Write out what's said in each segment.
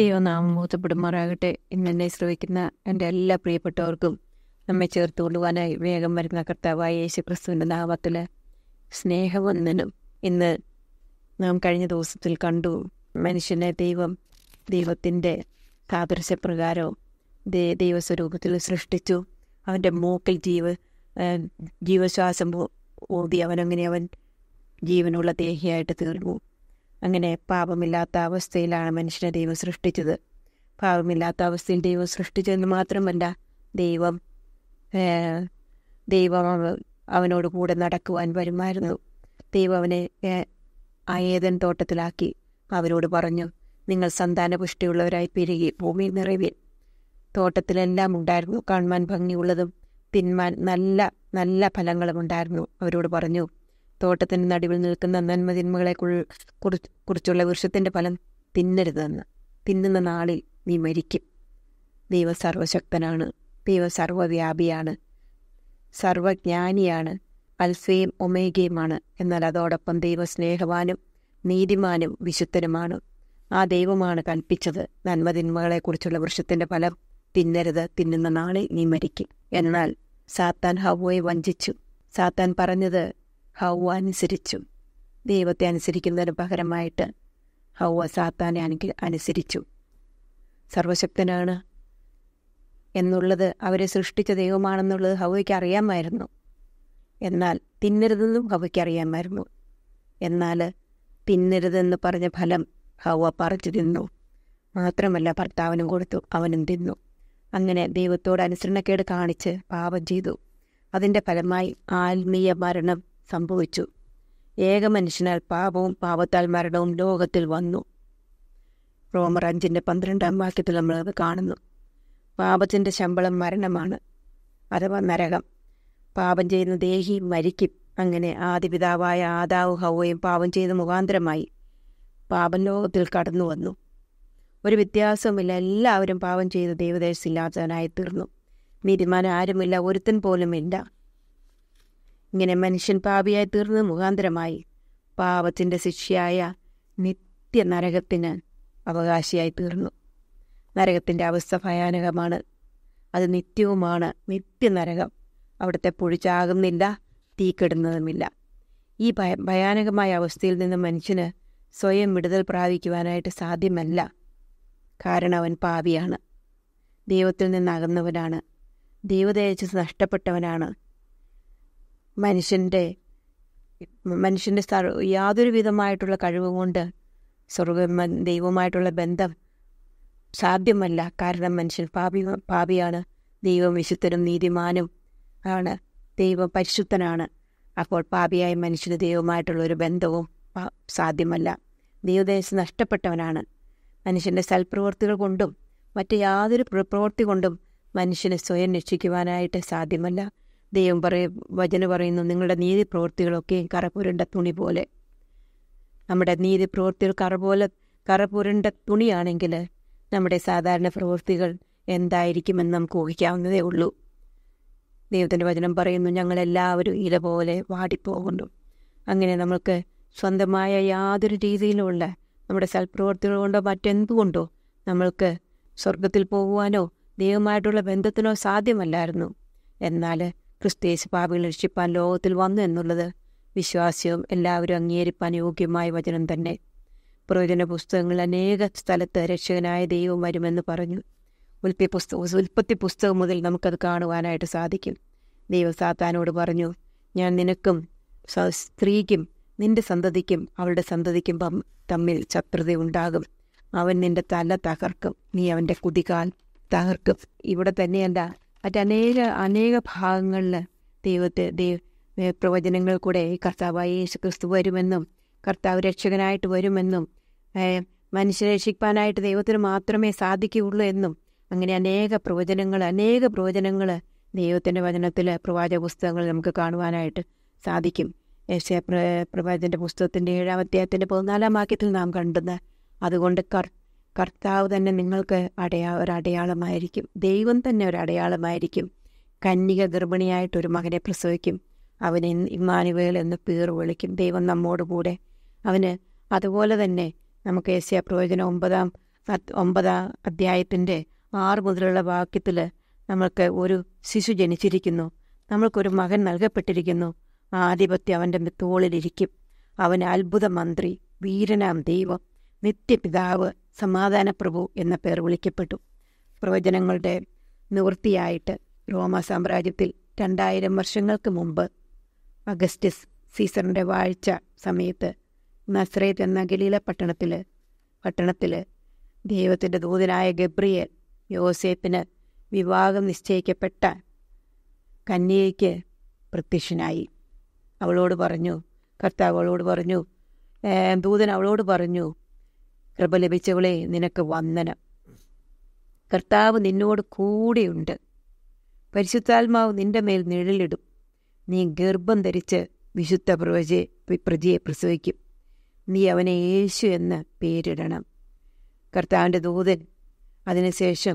ദൈവനാമം മൂത്തപ്പെടുമാറാകട്ടെ ഇന്ന് എന്നെ ശ്രവിക്കുന്ന എൻ്റെ എല്ലാ പ്രിയപ്പെട്ടവർക്കും നമ്മെ ചേർത്ത് കൊള്ളുവാനായി വേഗം വരുന്ന കർത്താവായ യേശു ക്രിസ്തുവിൻ്റെ നാമത്തിൽ സ്നേഹവന്ദനം ഇന്ന് നാം കഴിഞ്ഞ ദിവസത്തിൽ കണ്ടു മനുഷ്യനെ ദൈവം ദൈവത്തിൻ്റെ സാദൃശ്യപ്രകാരവും ദേ ദൈവസ്വരൂപത്തിൽ സൃഷ്ടിച്ചു അവൻ്റെ മൂക്കിൽ ജീവ ആ, ജീവശ്വാസം പോ- ഊതി അവനങ്ങനെ അവൻ ജീവനുള്ള ദേഹിയായിട്ട് തീർന്നു അങ്ങനെ പാപമില്ലാത്ത അവസ്ഥയിലാണ് മനുഷ്യനെ ദൈവം സൃഷ്ടിച്ചത് പാപമില്ലാത്ത അവസ്ഥയിൽ ദൈവം സൃഷ്ടിച്ചതെന്ന് മാത്രമല്ല ദൈവം ഏ, ദൈവം അവ- അവനോട് കൂടെ നടക്കുവാൻ വരുമായിരുന്നു ദൈവം അവനെ ഏ, ആ ഏതൻ തോട്ടത്തിലാക്കി അവരോട് പറഞ്ഞു നിങ്ങൾ സന്താനപുഷ്ടിയുള്ളവരായി പെരുകി ഭൂമിയിൽ നിറവിൽ തോട്ടത്തിലെല്ലാം ഉണ്ടായിരുന്നു കാണുവാൻ ഭംഗിയുള്ളതും തിന്മാൻ നല്ല നല്ല ഫലങ്ങളും ഉണ്ടായിരുന്നു അവരോട് പറഞ്ഞു തോട്ടത്തിൻ്റെ നടുവിൽ നിൽക്കുന്ന നന്മതിന്മകളെ കുൾ- കുറി- കുറിച്ചുള്ള വൃക്ഷത്തിൻ്റെ ഫലം തിന്നരുതെന്ന് തിന്നുന്ന നാളിൽ നീ മരിക്കും ദൈവ സർവശക്തനാണ് ദൈവ സർവവ്യാപിയാണ് സർവജ്ഞാനിയാണ് അൽഫയും ഒമേഗയുമാണ് എന്നാൽ അതോടൊപ്പം ദൈവ സ്നേഹവാനും നീതിമാനും വിശുദ്ധനുമാണ് ആ ദൈവമാണ് കൽപ്പിച്ചത് നന്മതിന്മകളെക്കുറിച്ചുള്ള വൃക്ഷത്തിൻ്റെ ഫലം തിന്നരുത് തിന്നുന്ന നാളിൽ നീ മരിക്കും എന്നാൽ സാത്താൻ ഹവ്വയെ വഞ്ചിച്ചു സാത്താൻ പറഞ്ഞത് ഹൗവ അനുസരിച്ചു ദൈവത്തെ അനുസരിക്കുന്നതിന് പകരമായിട്ട് ഹൗവ സാത്താനെ അനു അനുസരിച്ചു സർവശക്തനാണ് എന്നുള്ളത് അവരെ സൃഷ്ടിച്ച ദൈവമാണെന്നുള്ളത് ഹൗവയ്ക്ക് അറിയാമായിരുന്നു എന്നാൽ തിന്നരുതെന്നും ഹൗവയ്ക്ക് അറിയാമായിരുന്നു എന്നാൽ തിന്നരുതെന്ന് പറഞ്ഞ ഫലം ഹൗവ പറിച്ചു തിന്നു മാത്രമല്ല ഭർത്താവിനും കൊടുത്തു അവനും തിന്നു അങ്ങനെ ദൈവത്തോട് അനുസരണക്കേട് കാണിച്ച് പാപം ചെയ്തു അതിൻ്റെ ഫലമായി ആത്മീയ മരണം സംഭവിച്ചു ഏക മനുഷ്യനാൽ പാപവും പാപത്താൽ മരണവും ലോകത്തിൽ വന്നു റോമർ അഞ്ചിൻ്റെ പന്ത്രണ്ടാം വാക്യത്തിൽ നമ്മളത് കാണുന്നു പാപത്തിൻ്റെ ശമ്പളം മരണമാണ് അഥവാ നരകം പാപം ചെയ്യുന്ന ദേഹി മരിക്കും അങ്ങനെ ആദിപിതാവായ ആദാവും ഹൗവയും പാപം ചെയ്ത മുഖാന്തരമായി പാപം ലോകത്തിൽ കടന്നു വന്നു ഒരു വ്യത്യാസവുമില്ല എല്ലാവരും പാപം ചെയ്ത് ദൈവദേശില്ലാത്തവനായി തീർന്നു നീതിമാൻ ആരുമില്ല ഒരുത്തൻ പോലുമില്ല ഇങ്ങനെ മനുഷ്യൻ പാപിയായി തീർന്നത് മുഖാന്തരമായി പാപത്തിൻ്റെ ശിക്ഷയായ നിത്യ നരകത്തിന് അവകാശിയായി തീർന്നു നരകത്തിൻ്റെ അവസ്ഥ ഭയാനകമാണ് അത് നിത്യവുമാണ് നിത്യനരകം അവിടുത്തെ പൊഴിച്ചാകുന്നില്ല തീ കെടുന്നതുമില്ല ഈ ഭയ ഭയാനകമായ അവസ്ഥയിൽ നിന്ന് മനുഷ്യന് സ്വയം വിടുതൽ പ്രാപിക്കുവാനായിട്ട് സാധ്യമല്ല കാരണം അവൻ പാപിയാണ് ദൈവത്തിൽ നിന്ന് അകന്നവനാണ് ദൈവതേജസ് നഷ്ടപ്പെട്ടവനാണ് മനുഷ്യൻ്റെ മനുഷ്യൻ്റെ സർവ യാതൊരു വിധമായിട്ടുള്ള കഴിവ് കൊണ്ട് സ്വർഗ ദൈവമായിട്ടുള്ള ബന്ധം സാധ്യമല്ല കാരണം മനുഷ്യൻ പാപി പാപിയാണ് ദൈവം വിശുദ്ധനും നീതിമാനും ആണ് ദൈവം പരിശുദ്ധനാണ് അപ്പോൾ പാപിയായ മനുഷ്യന് ദൈവമായിട്ടുള്ള ഒരു ബന്ധവും പ- സാധ്യമല്ല ദൈവദേശം നഷ്ടപ്പെട്ടവനാണ് മനുഷ്യൻ്റെ സൽപ്രവൃത്തികൾ കൊണ്ടും മറ്റ് യാതൊരു പ്ര- പ്രവൃത്തി കൊണ്ടും മനുഷ്യനെ സ്വയം രക്ഷിക്കുവാനായിട്ട് സാധ്യമല്ല ദൈവം പറയ വചന പറയുന്നു നിങ്ങളുടെ നീതി പ്രവൃത്തികളൊക്കെ കറ പുരണ്ട തുണി പോലെ നമ്മുടെ നീതി പ്രവൃത്തികൾ കറ പോലെ കറ പുരണ്ട തുണിയാണെങ്കിൽ നമ്മുടെ സാധാരണ പ്രവൃത്തികൾ എന്തായിരിക്കുമെന്ന് നമുക്ക് ഊഹിക്കാവുന്നതേ ഉള്ളൂ ദൈവത്തിൻ്റെ വചനം പറയുന്നു ഞങ്ങളെല്ലാവരും ഇല പോലെ വാടിപ്പോകുന്നു അങ്ങനെ നമുക്ക് സ്വന്തമായ യാതൊരു രീതിയിലുമുള്ള നമ്മുടെ സൽപ്രവർത്തികൾ കൊണ്ടോ മറ്റെന്തുകൊണ്ടോ നമ്മൾക്ക് സ്വർഗത്തിൽ പോകുവാനോ ദൈവമായിട്ടുള്ള ബന്ധത്തിനോ സാധ്യമല്ലായിരുന്നു എന്നാൽ ക്രിസ്തേശ് പാപികൾ രക്ഷിപ്പാൻ ലോകത്തിൽ വന്നു എന്നുള്ളത് വിശ്വാസ്യവും എല്ലാവരും അംഗീകരിപ്പാൻ യോഗ്യമായ വചനം തന്നെ പ്രവചന പുസ്തകങ്ങളിൽ അനേക സ്ഥലത്ത് രക്ഷകനായ ദൈവം വരുമെന്ന് പറഞ്ഞു ഉൽപ്പി പുസ്തകം ഉൽപ്പത്തി പുസ്തകം മുതൽ നമുക്കത് കാണുവാനായിട്ട് സാധിക്കും ദൈവം സാത്താനോട് പറഞ്ഞു ഞാൻ നിനക്കും സ- സ്ത്രീക്കും നിന്റെ സന്തതിക്കും അവളുടെ സന്തതിക്കും പം- തമ്മിൽ ശത്രുതയുണ്ടാകും അവൻ നിന്റെ തല തകർക്കും നീ അവൻ്റെ കുതികാൽ തകർക്കും ഇവിടെ തന്നെയല്ല മറ്റനേക അനേക ഭാഗങ്ങളിൽ ദൈവത്തെ ദൈവ ഏ, പ്രവചനങ്ങൾ കൂടെ കർത്താവായ യേശു ക്രിസ്തു വരുമെന്നും കർത്താവ് രക്ഷകനായിട്ട് വരുമെന്നും ഏ, മനുഷ്യരെ രക്ഷിക്കാനായിട്ട് ദൈവത്തിന് മാത്രമേ സാധിക്കുകയുള്ളൂ എന്നും അങ്ങനെ അനേക പ്രവചനങ്ങൾ അനേക പ്രവചനങ്ങൾ ദൈവത്തിൻ്റെ വചനത്തിൽ പ്രവാചക പുസ്തകങ്ങൾ നമുക്ക് കാണുവാനായിട്ട് സാധിക്കും യേശയ പ്ര പ്രവാചൻ്റെ പുസ്തകത്തിൻ്റെ ഏഴാം അധ്യായത്തിൻ്റെ പതിനാലാം വാക്യത്തിൽ നാം കണ്ടുന്ന അതുകൊണ്ട് കർ കർത്താവ് തന്നെ നിങ്ങൾക്ക് അടയാ ഒരു അടയാളമായിരിക്കും ദൈവം തന്നെ ഒരു അടയാളമായിരിക്കും കന്യക ഗർഭിണിയായിട്ടൊരു മകനെ പ്രസവിക്കും അവന് ഇമ്മാനുവേൽ എന്ന് പേർ വിളിക്കും ദൈവം നമ്മോട് കൂടെ അവന് അതുപോലെ തന്നെ നമുക്ക് ഏഷ്യ പ്രവചനം ഒമ്പതാം അത് ഒമ്പതാം അധ്യായത്തിൻ്റെ ആറ് മുതലുള്ള വാക്യത്തിൽ നമ്മൾക്ക് ഒരു ശിശു ജനിച്ചിരിക്കുന്നു നമ്മൾക്കൊരു മകൻ നൽകപ്പെട്ടിരിക്കുന്നു ആധിപത്യം അവൻ്റെ തോളിലിരിക്കും അവൻ അത്ഭുത മന്ത്രി വീരനാം ദൈവം നിത്യപിതാവ് സമാധാനപ്രഭു എന്ന പേർ വിളിക്കപ്പെട്ടു പ്രവചനങ്ങളുടെ നിവൃത്തിയായിട്ട് റോമ സാമ്രാജ്യത്തിൽ രണ്ടായിരം വർഷങ്ങൾക്ക് മുമ്പ് അഗസ്റ്റസ് സീസറിൻ്റെ വാഴ്ച സമയത്ത് നസ്രേത്ത് എന്ന ഗലീല പട്ടണത്തിൽ പട്ടണത്തിൽ ദൈവത്തിൻ്റെ ദൂതനായ ഗബ്രിയേൽ യോസേപ്പിന് വിവാഹം നിശ്ചയിക്കപ്പെട്ട കന്യയ്ക്ക് പ്രത്യക്ഷനായി അവളോട് പറഞ്ഞു കർത്താവ് അവളോട് പറഞ്ഞു "ഏ, ദൂതൻ അവളോട് പറഞ്ഞു കൃപ ലഭിച്ചവളെ നിനക്ക് വന്ദനം കർത്താവ് നിന്നോട് കൂടെയുണ്ട് പരിശുദ്ധാത്മാവ് നിന്റെ മേൽ നിഴലിടും നീ ഗർഭം ധരിച്ച് വിശുദ്ധ പ്രവചയെ പ്രജയെ പ്രസവിക്കും നീ അവനെ യേശു എന്ന് പേരിടണം കർത്താവിൻ്റെ ദൂതൻ അതിനുശേഷം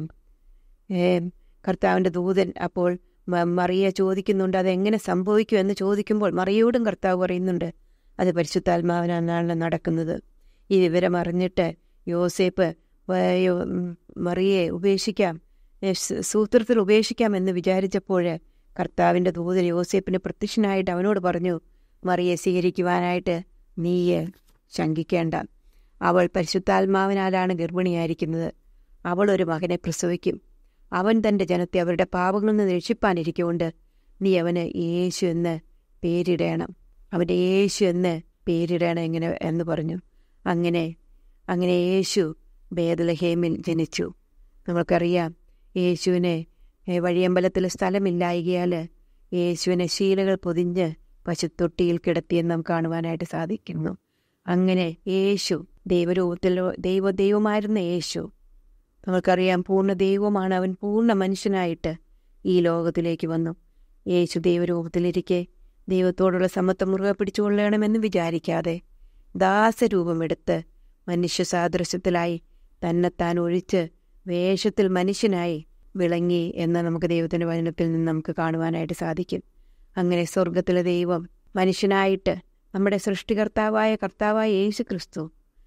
ഏം, കർത്താവിൻ്റെ ദൂതൻ അപ്പോൾ മ- മറിയ ചോദിക്കുന്നുണ്ട് അതെങ്ങനെ സംഭവിക്കും എന്ന് ചോദിക്കുമ്പോൾ മറിയോടും കർത്താവ് പറയുന്നുണ്ട് അത് പരിശുദ്ധാത്മാവിനാണ് നടക്കുന്നത് ഈ വിവരം അറിഞ്ഞിട്ട് യോസേപ്പ് വ- യോ- ഉം, മറിയെ ഉപേക്ഷിക്കാം ഏ, സ്- സൂത്രത്തിൽ ഉപേക്ഷിക്കാം എന്ന് വിചാരിച്ചപ്പോൾ കർത്താവിൻ്റെ ദൂതൻ യോസേപ്പിന് പ്രത്യക്ഷനായിട്ട് അവനോട് പറഞ്ഞു മറിയെ സ്വീകരിക്കുവാനായിട്ട് നീ ശങ്കിക്കേണ്ട അവൾ പരിശുദ്ധാത്മാവിനാലാണ് ഗർഭിണിയായിരിക്കുന്നത് അവൾ ഒരു മകനെ പ്രസവിക്കും അവൻ തൻ്റെ ജനത്തെ അവരുടെ പാപങ്ങളിൽ നിന്ന് രക്ഷിപ്പാനിരിക്കൊണ്ട് നീ അവന് യേശു എന്ന് പേരിടണം അവൻ്റെ യേശു എന്ന് പേരിടണം എങ്ങനെ എന്ന് പറഞ്ഞു അങ്ങനെ അങ്ങനെ യേശു ബേദലഹേമിൽ ജനിച്ചു നമുക്കറിയാം യേശുവിനെ ഏ, വഴിയമ്പലത്തിൽ സ്ഥലമില്ലായികയാൽ യേശുവിനെ ശീലകൾ പൊതിഞ്ഞ് പശുത്തൊട്ടിയിൽ കിടത്തിയെന്ന് നാം കാണുവാനായിട്ട് സാധിക്കുന്നു അങ്ങനെ യേശു ദൈവരൂപത്തിലോ ദൈവ ദൈവമായിരുന്ന യേശു നമുക്കറിയാം പൂർണ്ണ ദൈവമാണ് അവൻ പൂർണ്ണ മനുഷ്യനായിട്ട് ഈ ലോകത്തിലേക്ക് വന്നു യേശു ദൈവരൂപത്തിലിരിക്കെ ദൈവത്തോടുള്ള സമത്വം മുറുകെ പിടിച്ചുകൊള്ളണമെന്ന് വിചാരിക്കാതെ ദാസരൂപമെടുത്ത് മനുഷ്യ സാദൃശ്യത്തിലായി തന്നെത്താൻ ഒഴിച്ച് വേഷത്തിൽ മനുഷ്യനായി വിളങ്ങി എന്ന് നമുക്ക് ദൈവത്തിൻ്റെ വചനത്തിൽ നിന്ന് നമുക്ക് കാണുവാനായിട്ട് സാധിക്കും അങ്ങനെ സ്വർഗത്തിലെ ദൈവം മനുഷ്യനായിട്ട് നമ്മുടെ സൃഷ്ടികർത്താവായ കർത്താവായ യേശു ക്രിസ്തു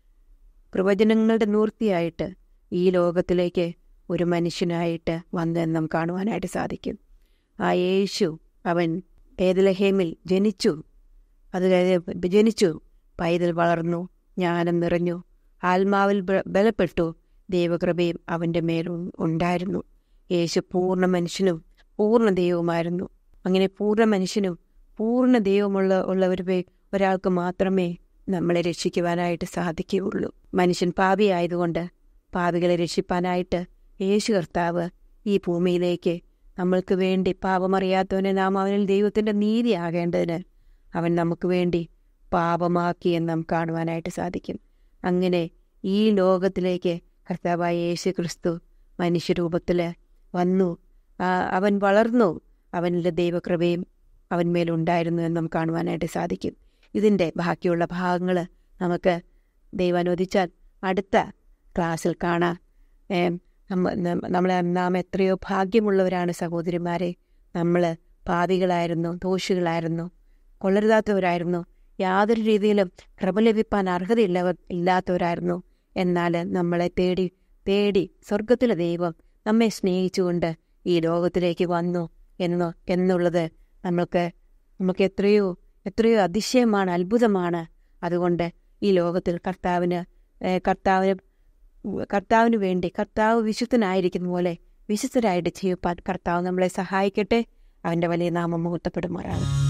പ്രവചനങ്ങളുടെ നൂർത്തിയായിട്ട് ഈ ലോകത്തിലേക്ക് ഒരു മനുഷ്യനായിട്ട് വന്നെന്ന് നാം കാണുവാനായിട്ട് സാധിക്കും ആ യേശു അവൻ ഏതലഹേമിൽ ജനിച്ചു അത് കഴിഞ്ഞ് ജനിച്ചു പൈതൽ വളർന്നു ജ്ഞാനം നിറഞ്ഞു ആത്മാവിൽ ബ- ബലപ്പെട്ടു ദൈവകൃപയും അവൻ്റെ മേൽ ഉ- ഉണ്ടായിരുന്നു യേശു പൂർണ്ണ മനുഷ്യനും പൂർണ്ണ ദൈവവുമായിരുന്നു അങ്ങനെ പൂർണ്ണ മനുഷ്യനും പൂർണ്ണ ദൈവമുള്ള ഉള്ളവർ ഒരാൾക്ക് മാത്രമേ നമ്മളെ രക്ഷിക്കുവാനായിട്ട് സാധിക്കുകയുള്ളൂ മനുഷ്യൻ പാപിയായതുകൊണ്ട് പാപികളെ രക്ഷിപ്പാനായിട്ട് യേശു കർത്താവ് ഈ ഭൂമിയിലേക്ക് നമ്മൾക്ക് വേണ്ടി പാപമറിയാത്തവനെ നാം അവനിൽ ദൈവത്തിൻ്റെ നീതിയാകേണ്ടതിന് അവൻ നമുക്ക് വേണ്ടി പാപമാക്കി എന്ന് നാം കാണുവാനായിട്ട് സാധിക്കും അങ്ങനെ ഈ ലോകത്തിലേക്ക് കർത്താവായ യേശു ക്രിസ്തു മനുഷ്യരൂപത്തിൽ വന്നു ആ, അവൻ വളർന്നു അവനിലെ ദൈവകൃപയും അവന്മേലുണ്ടായിരുന്നു എന്ന് നമുക്ക് കാണുവാനായിട്ട് സാധിക്കും ഇതിൻ്റെ ബാക്കിയുള്ള ഭാഗങ്ങൾ നമുക്ക് ദൈവം അനുവദിച്ചാൽ അടുത്ത ക്ലാസ്സിൽ കാണാം ഏം, നമ്മ- നം- നമ്മളെ നാം എത്രയോ ഭാഗ്യമുള്ളവരാണ് സഹോദരിമാരെ നമ്മൾ പാപികളായിരുന്നു ദോഷികളായിരുന്നു കൊള്ളരുതാത്തവരായിരുന്നു യാതൊരു രീതിയിലും കൃപ ലഭിപ്പാൻ അർഹതയില്ലവർ ഇല്ലാത്തവരായിരുന്നു എന്നാൽ നമ്മളെ തേടി തേടി സ്വർഗത്തിലെ ദൈവം നമ്മെ സ്നേഹിച്ചുകൊണ്ട് ഈ ലോകത്തിലേക്ക് വന്നു എന്ന് എന്നുള്ളത് നമ്മൾക്ക് നമുക്ക് എത്രയോ എത്രയോ അതിശയമാണ് അത്ഭുതമാണ് അതുകൊണ്ട് ഈ ലോകത്തിൽ കർത്താവിന് ഏഹ് കർത്താവിന് കർത്താവിന് വേണ്ടി കർത്താവ് വിശുദ്ധനായിരിക്കുന്ന പോലെ വിശുദ്ധരായിട്ട് ജീവിപ്പാൻ കർത്താവ് നമ്മളെ സഹായിക്കട്ടെ അവൻ്റെ വലിയ നാമം മുഹൂർത്തപ്പെടുമാറാണ്